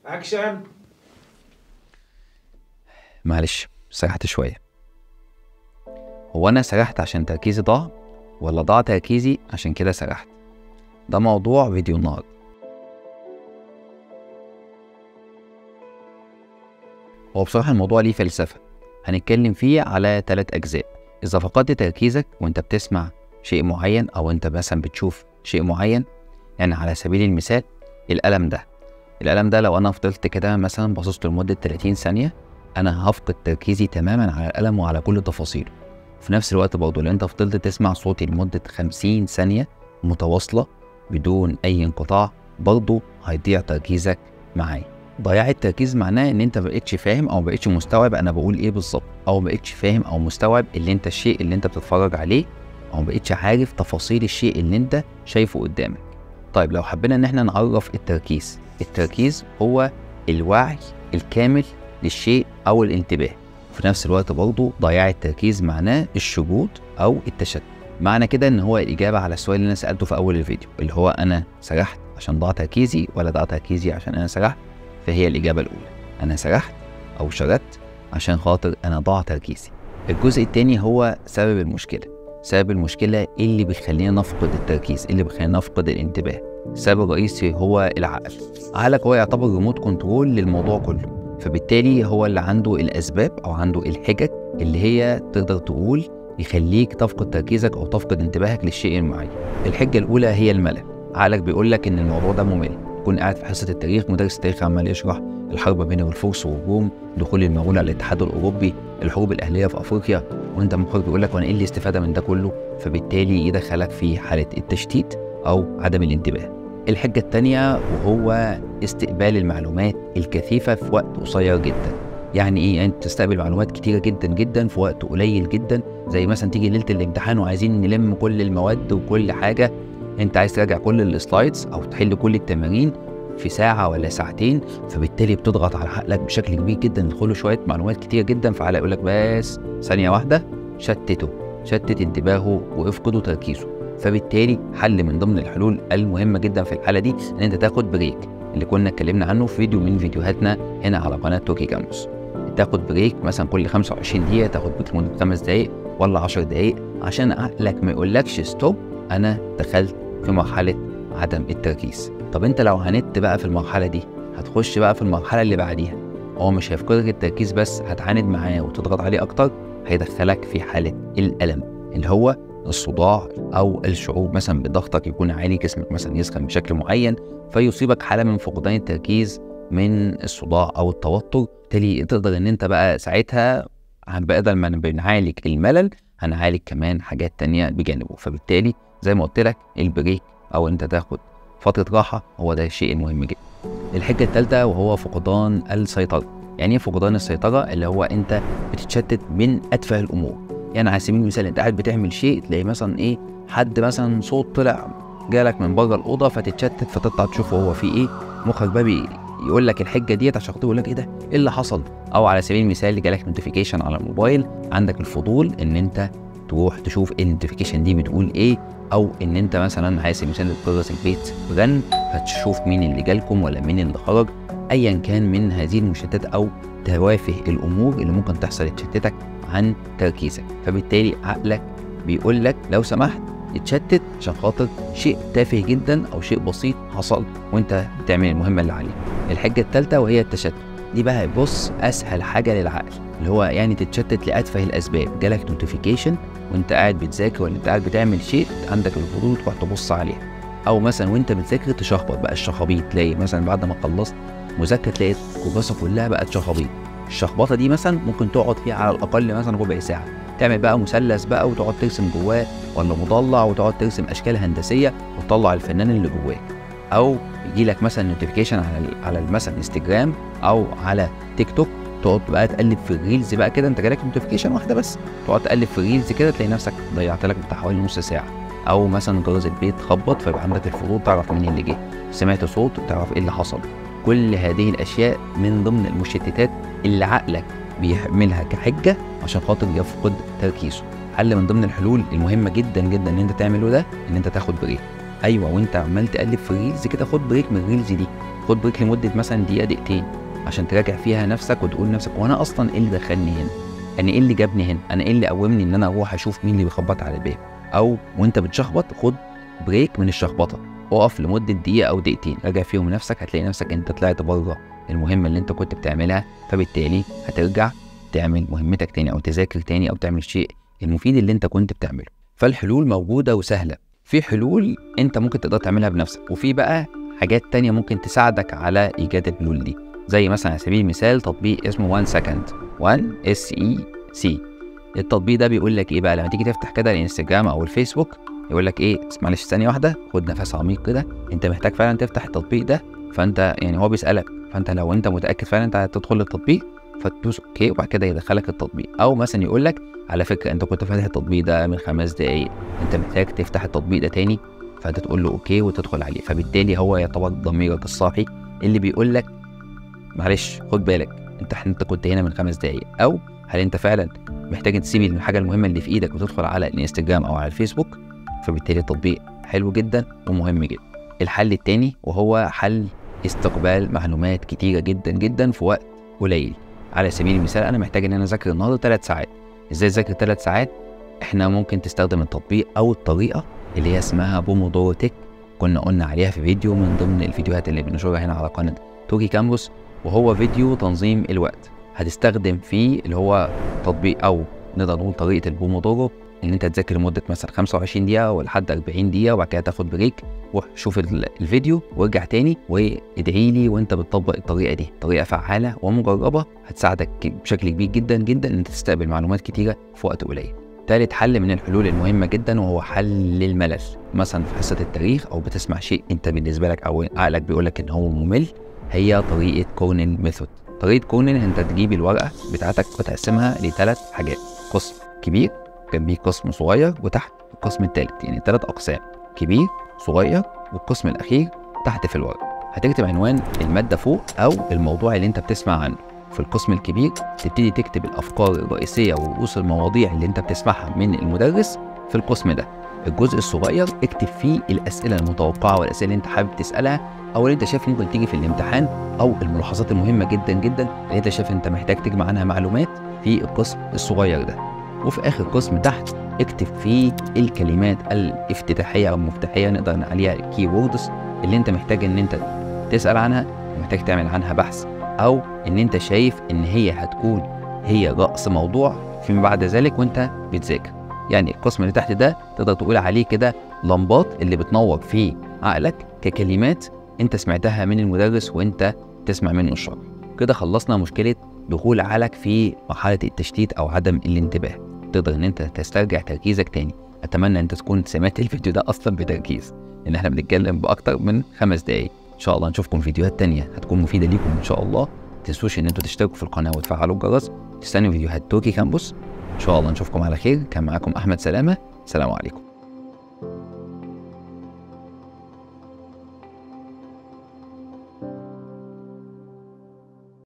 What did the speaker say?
اكشن معلش سرحت شوية هو أنا سرحت عشان تركيزي ضاع ولا ضاع تركيزي عشان كده سرحت ده موضوع فيديو النهاردة هو بصراحة الموضوع ليه فلسفة هنتكلم فيه على تلات أجزاء إذا فقدت تركيزك وأنت بتسمع شيء معين أو أنت مثلا بتشوف شيء معين يعني على سبيل المثال القلم ده القلم ده لو أنا فضلت كده مثلا باصص له لمدة 30 ثانية أنا هفقد تركيزي تماما على القلم وعلى كل تفاصيله في نفس الوقت برضه لو أنت فضلت تسمع صوتي لمدة 50 ثانية متواصلة بدون أي انقطاع برضه هيضيع تركيزك معايا ضياع التركيز معناه ان انت مبقتش فاهم او مبقتش مستوعب انا بقول ايه بالظبط او مبقتش فاهم او مستوعب اللي انت الشيء اللي انت بتتفرج عليه او مبقتش عارف تفاصيل الشيء اللي انت شايفه قدامك طيب لو حبينا ان احنا نعرف التركيز التركيز هو الوعي الكامل للشيء او الانتباه في نفس الوقت برضه ضياع التركيز معناه الشجود او التشتت معنى كده ان هو الاجابه على السؤال اللي انا سالته في اول الفيديو اللي هو انا سرحت عشان ضاع تركيزي ولا ضاع تركيزي عشان انا سرحت فهي الإجابة الأولى أنا سرحت أو شردت عشان خاطر أنا ضاع تركيزي الجزء التاني هو سبب المشكلة سبب المشكلة إيه اللي بيخلينا نفقد التركيز إيه اللي بيخلينا نفقد الانتباه السبب الرئيسي هو العقل عقلك هو يعتبر ريموت كنترول للموضوع كله فبالتالي هو اللي عنده الأسباب أو عنده الحجج اللي هي تقدر تقول يخليك تفقد تركيزك أو تفقد انتباهك للشيء المعين الحجة الأولى هي الملل عقلك بيقول لك إن الموضوع ده ممل تكون قاعد في حصه التاريخ مدرس التاريخ عمال يشرح الحرب بين الفرس والروم دخول المغول على الاتحاد الاوروبي الحروب الاهليه في افريقيا وانت مخرج بيقول لك وانا ايه الاستفاده من ده كله فبالتالي يدخلك في حاله التشتيت او عدم الانتباه الحجه الثانيه وهو استقبال المعلومات الكثيفه في وقت قصير جدا يعني ايه يعني تستقبل معلومات كتيره جدا جدا في وقت قليل جدا زي مثلا تيجي ليله الامتحان وعايزين نلم كل المواد وكل حاجه انت عايز تراجع كل السلايدز او تحل كل التمارين في ساعة ولا ساعتين فبالتالي بتضغط على عقلك بشكل كبير جدا يدخله شوية معلومات كتير جدا فعقلك يقول لك بس ثانية واحدة شتته شتت انتباهه وافقده تركيزه فبالتالي حل من ضمن الحلول المهمة جدا في الحالة دي ان انت تاخد بريك اللي كنا اتكلمنا عنه في فيديو من فيديوهاتنا هنا على قناة توكي كامبوس تاخد بريك مثلا كل 25 دقيقة تاخد بريك لمدة 5 دقايق ولا 10 دقايق عشان عقلك ما يقولكش ستوب انا دخلت في مرحلة عدم التركيز طب انت لو هنت بقى في المرحلة دي هتخش بقى في المرحلة اللي بعديها هو مش هيفقدك التركيز بس هتعاند معاه وتضغط عليه اكتر هيدخلك في حالة الألم اللي هو الصداع او الشعور مثلا بضغطك يكون عالي جسمك مثلا يسخن بشكل معين فيصيبك حالة من فقدان التركيز من الصداع او التوتر بالتالي تقدر ان انت بقى ساعتها بدل ما بنعالج الملل هنعالج كمان حاجات تانية بجانبه فبالتالي زي ما قلت لك البريك او انت تاخد فتره راحه هو ده الشيء المهم جدا الحجه الثالثه وهو فقدان السيطره يعني ايه فقدان السيطره اللي هو انت بتتشتت من اتفه الامور يعني على سبيل المثال انت قاعد بتعمل شيء تلاقي مثلا ايه حد مثلا صوت طلع جالك من بره الاوضه فتتشتت فتطلع تشوفه هو في ايه مخك بقى يقول لك الحجه ديت عشان يقول لك ايه ده ايه اللي حصل او على سبيل المثال جالك نوتيفيكيشن على الموبايل عندك الفضول ان انت تروح تشوف النوتيفيكيشن دي بتقول ايه او ان انت مثلا عايز مثلا تجرس البيت رن فتشوف مين اللي جالكم ولا مين اللي خرج ايا كان من هذه المشتتات او توافه الامور اللي ممكن تحصل تشتتك عن تركيزك فبالتالي عقلك بيقول لك لو سمحت اتشتت عشان خاطر شيء تافه جدا او شيء بسيط حصل وانت بتعمل المهمه اللي عليك الحجه الثالثه وهي التشتت دي بقى بص اسهل حاجه للعقل اللي هو يعني تتشتت لاتفه الاسباب جالك نوتيفيكيشن وانت قاعد بتذاكر ولا انت قاعد بتعمل شيء عندك الفضول تروح تبص عليها او مثلا وانت بتذاكر تشخبط بقى الشخابيط تلاقي مثلا بعد ما خلصت مذاكره تلاقي الكراسه كلها بقت شخابيط الشخبطه دي مثلا ممكن تقعد فيها على الاقل مثلا ربع ساعه تعمل بقى مثلث بقى وتقعد ترسم جواه ولا مضلع وتقعد ترسم اشكال هندسيه وتطلع الفنان اللي جواك او يجي لك مثلا نوتيفيكيشن على على مثلا انستجرام او على تيك توك تقعد بقى تقلب في الريلز بقى كده انت جالك نوتيفيكيشن واحده بس تقعد تقلب في الريلز كده تلاقي نفسك ضيعت لك بتاع حوالي نص ساعه او مثلا جرس البيت خبط فيبقى عندك الفضول تعرف مين اللي جه سمعت صوت تعرف ايه اللي حصل كل هذه الاشياء من ضمن المشتتات اللي عقلك بيعملها كحجه عشان خاطر يفقد تركيزه حل من ضمن الحلول المهمه جدا جدا ان انت تعمله ده ان انت تاخد بريك ايوه وانت عمال تقلب في الريلز كده خد بريك من الريلز دي خد بريك لمده مثلا دقيقه دقيقتين عشان تراجع فيها نفسك وتقول لنفسك وانا اصلا ايه اللي دخلني هنا انا ايه اللي جابني هنا انا ايه اللي قومني ان انا اروح اشوف مين اللي بيخبط على الباب او وانت بتشخبط خد بريك من الشخبطه اقف لمده دقيقه او دقيقتين راجع فيهم نفسك هتلاقي نفسك انت طلعت بره المهمه اللي انت كنت بتعملها فبالتالي هترجع تعمل مهمتك تاني او تذاكر تاني او تعمل الشيء المفيد اللي انت كنت بتعمله فالحلول موجوده وسهله في حلول انت ممكن تقدر تعملها بنفسك وفي بقى حاجات تانية ممكن تساعدك على ايجاد الحلول دي زي مثلا على سبيل المثال تطبيق اسمه 1 سكند 1 اس اي سي التطبيق ده بيقول لك ايه بقى لما تيجي تفتح كده الانستجرام او الفيسبوك يقول لك ايه معلش ثانيه واحده خد نفس عميق كده انت محتاج فعلا تفتح التطبيق ده فانت يعني هو بيسالك فانت لو انت متاكد فعلا انت هتدخل التطبيق فتدوس اوكي وبعد كده يدخلك التطبيق او مثلا يقول لك على فكره انت كنت فاتح التطبيق ده من خمس دقائق انت محتاج تفتح التطبيق ده تاني فانت تقول له اوكي وتدخل عليه فبالتالي هو يعتبر ضميرك الصاحي اللي بيقول لك معلش خد بالك انت انت كنت هنا من خمس دقائق او هل انت فعلا محتاج تسيب الحاجه المهمه اللي في ايدك وتدخل على الانستجرام او على الفيسبوك فبالتالي التطبيق حلو جدا ومهم جدا الحل التاني وهو حل استقبال معلومات كتيره جدا جدا في وقت قليل على سبيل المثال انا محتاج ان انا اذاكر النهارده ثلاث ساعات ازاي اذاكر ثلاث ساعات احنا ممكن تستخدم التطبيق او الطريقه اللي هي اسمها بومودورو تك كنا قلنا عليها في فيديو من ضمن الفيديوهات اللي بنشرها هنا على قناه توكي كامبوس وهو فيديو تنظيم الوقت هتستخدم فيه اللي هو تطبيق او نقدر نقول طريقه البومودورو ان انت تذاكر لمده مثلا 25 دقيقه ولحد 40 دقيقه وبعد كده تاخد بريك وشوف الفيديو وارجع تاني وادعي لي وانت بتطبق الطريقه دي طريقه فعاله ومجربه هتساعدك بشكل كبير جدا جدا ان انت تستقبل معلومات كتيره في وقت قليل ثالث حل من الحلول المهمه جدا وهو حل الملل مثلا في حصه التاريخ او بتسمع شيء انت بالنسبه لك او عقلك بيقول لك ان هو ممل هي طريقه كونن ميثود طريقه كونن انت تجيب الورقه بتاعتك وتقسمها لثلاث حاجات قسم كبير جنبيه قسم صغير وتحت القسم الثالث يعني ثلاث اقسام كبير صغير والقسم الاخير تحت في الورقه هتكتب عنوان الماده فوق او الموضوع اللي انت بتسمع عنه في القسم الكبير تبتدي تكتب الافكار الرئيسيه ورؤوس المواضيع اللي انت بتسمعها من المدرس في القسم ده الجزء الصغير اكتب فيه الاسئله المتوقعه والاسئله اللي انت حابب تسالها او اللي انت شايف ممكن تيجي في الامتحان او الملاحظات المهمه جدا جدا اللي انت شايف انت محتاج تجمع عنها معلومات في القسم الصغير ده وفي اخر قسم تحت اكتب فيه الكلمات الافتتاحيه او المفتاحيه نقدر عليها الكي ووردز اللي انت محتاج ان انت تسال عنها ومحتاج تعمل عنها بحث او ان انت شايف ان هي هتكون هي راس موضوع فيما بعد ذلك وانت بتذاكر يعني القسم اللي تحت ده تقدر تقول عليه كده لمبات اللي بتنور في عقلك ككلمات انت سمعتها من المدرس وانت تسمع منه الشرح كده خلصنا مشكله دخول عقلك في مرحله التشتيت او عدم الانتباه تقدر ان انت تسترجع تركيزك تاني اتمنى انت تكون سمعت الفيديو ده اصلا بتركيز لان احنا بنتكلم باكتر من خمس دقايق ان شاء الله نشوفكم فيديوهات تانية هتكون مفيده ليكم ان شاء الله تنسوش ان انتوا تشتركوا في القناه وتفعلوا الجرس تستنوا فيديوهات توكي كامبوس ان شاء الله نشوفكم على خير كان معاكم احمد سلامه سلام عليكم